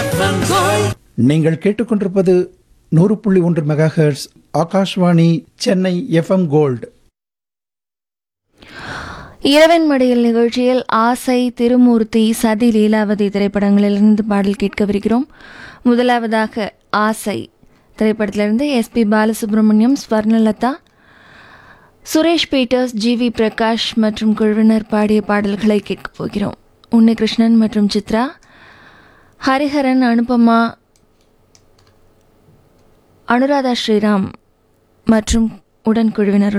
நீங்கள் கேட்டுக்கொண்டிருப்பது நூறு புள்ளி ஒன்று megahertz Akashvani Chennai FM gold இரவன் மடியில் நிகழ்ச்சியில் ஆசை திருமூர்த்தி சதி லீலாவதி திரைப்படங்களிலிருந்து பாடல் கேட்கவிருக்கிறோம் முதலாவதாக ஆசை திரைப்படத்திலிருந்து S P Balasubramaniam Swarnalatha Suresh Peters G V Prakash மற்றும் குழுவினர் பாடிய பாடல்களை கேட்கப் போகிறோம் உன்னிகிருஷ்ணன் மற்றும் சித்ரா ஹரிஹரன் அனுபமா அனுராதா ஸ்ரீராம் மற்றும் உடன் குழுவினருடன்